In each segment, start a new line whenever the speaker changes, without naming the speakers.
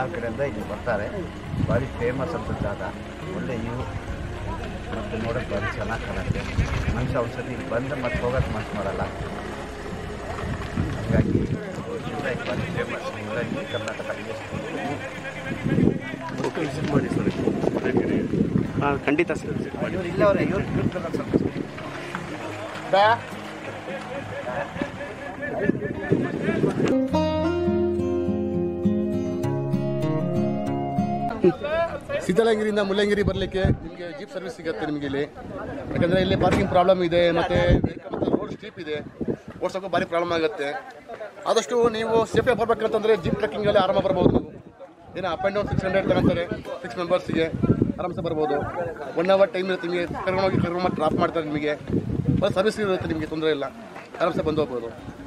ಕಡೆಯಿಂದ ಇಲ್ಲಿ ಬರ್ತಾರೆ ಭಾರಿ ಫೇಮಸ್ ಅಂತ ಜಾಗ ಒಳ್ಳೆ ವ್ಯೂ ಮತ್ತು ನೋಡೋಕ್ಕೆ ಭಾರಿ ಚೆನ್ನಾಗಿ ಕಾಣುತ್ತೆ ಮನುಷ್ಯ ಒಂದ್ಸತಿ ಇಲ್ಲಿ ಬಂದು ಮತ್ತೆ ಹೋಗೋಕ್ಕೆ ಮನಸ್ಸು ಮಾಡಲ್ಲ ಹಾಗಾಗಿ ಶಿವರಾಜ್ ಭಾರಿ famous Shivaraj Karnataka
okay visit ಮಾಡಿ ಸರ್ ಮಧುಗಿರಿ
ಹಾಂ ಖಂಡಿತ ಸರ್
ವಿಸಿಟ್ ಮಾಡಿ
ಇವ್ರು ಇಲ್ಲವ್ರೆ ಇವ್ರು ಇವ್ರು ಸ್ವಲ್ಪ ಬಾ
ಸೀತಾಳಂಗಿರಿಯಿಂದ ಮುಳ್ಳಂಗಿರಿ ಬರಲಿಕ್ಕೆ ನಿಮಗೆ ಜೀಪ್ ಸರ್ವಿಸ್ ಸಿಗುತ್ತೆ ನಿಮಗೆ ಇಲ್ಲಿ ಯಾಕಂದರೆ ಇಲ್ಲಿ ಪಾರ್ಕಿಂಗ್ ಪ್ರಾಬ್ಲಮ್ ಇದೆ ಮತ್ತು ರೋಡ್ ಸ್ಟೀಪ್ ಇದೆ ಓಡ್ಸೋಕ್ಕೂ ಭಾರಿ ಪ್ರಾಬ್ಲಮ್ ಆಗುತ್ತೆ ಆದಷ್ಟು ನೀವು ಸೇಫ್ಟಿ ಬರ್ಬೇಕಂತಂದರೆ ಜೀಪ್ ಟ್ರೆಕ್ಕಿಂಗಲ್ಲಿ ಆರಾಮ ಬರ್ಬೋದು ನೀವು ಏನೋ up and down six hundred ತಗೊಂತಾರೆ ಸಿಕ್ಸ್ ಮೆಂಬರ್ಸಿಗೆ ಆರಾಮ್ಸೆ ಬರ್ಬೋದು ಒನ್ ಅವರ್ ಟೈಮ್ ಇರುತ್ತೆ ನಿಮಗೆ ಕರ್ಕೊಂಡೋಗಿ ಕರ್ಕೊಂಡು ಡ್ರಾಪ್ ಮಾಡ್ತಾರೆ ನಿಮಗೆ ಬಸ್ ಸರ್ವಿಸ್ ಇರುತ್ತೆ ನಿಮಗೆ ತೊಂದರೆ ಇಲ್ಲ ಆರಾಮ್ಸೆ ಬಂದು ಹೋಗ್ಬೋದು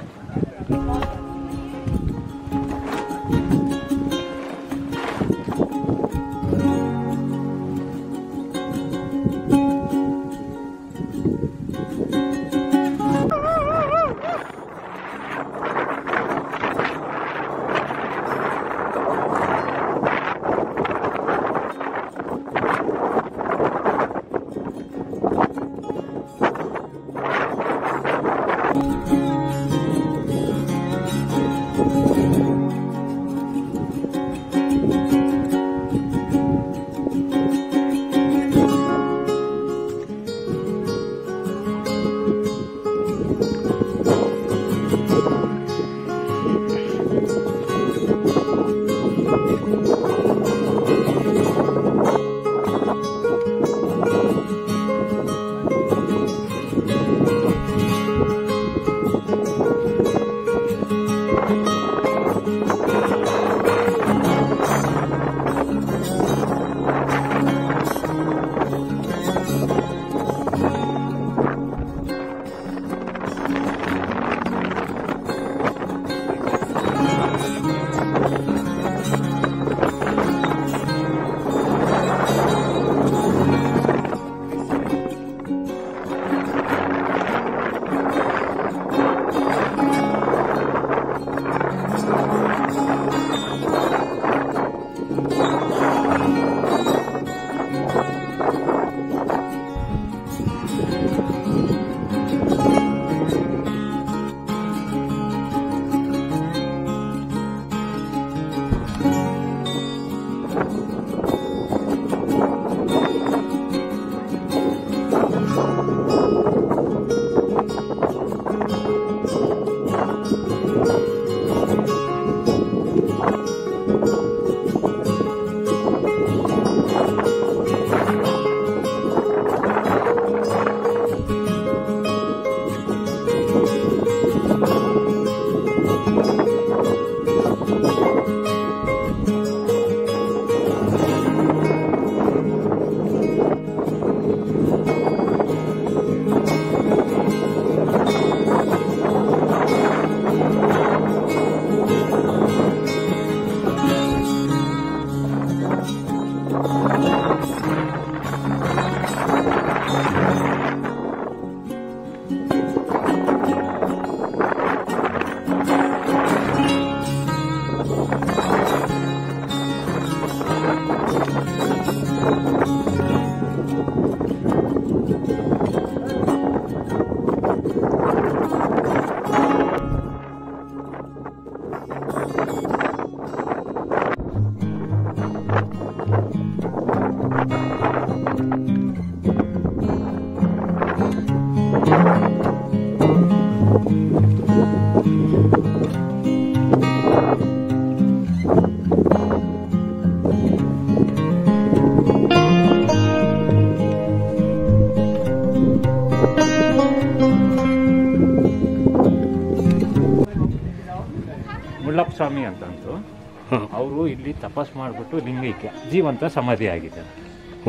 ಮುಳ್ಳಪ್ಪ ಸ್ವಾಮಿ ಅಂತಂದು
ಹಾಂ
ಅವರು ಇಲ್ಲಿ ತಪಸ್ ಮಾಡಿಬಿಟ್ಟು ಲಿಂಗೈಕ್ಯ ಜೀವಂತ ಸಮಾಧಿ ಆಗಿದ್ದಾರೆ
ಹ್ಞೂ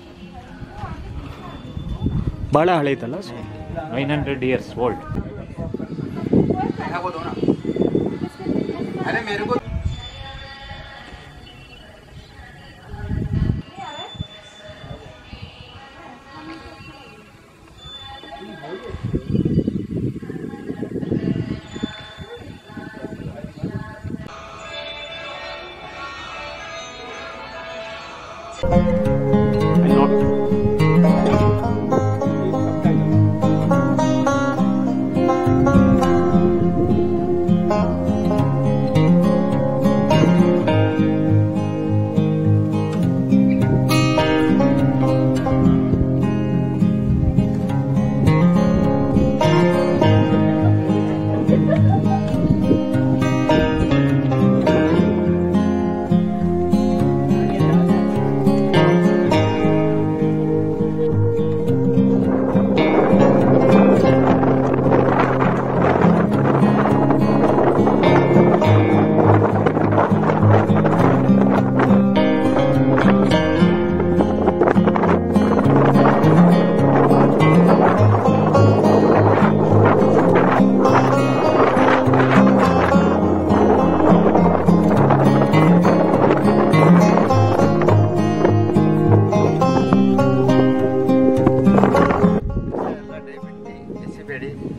ಭಾಳ ಹಳೆ ಐತಲ್ಲ so
nine hundred years old
ಅಲ್ಲಿ ನೋಡ್
ಎಲ್ಲ ದಯವಿಟ್ಟು ಎಸಿಬೇಡಿ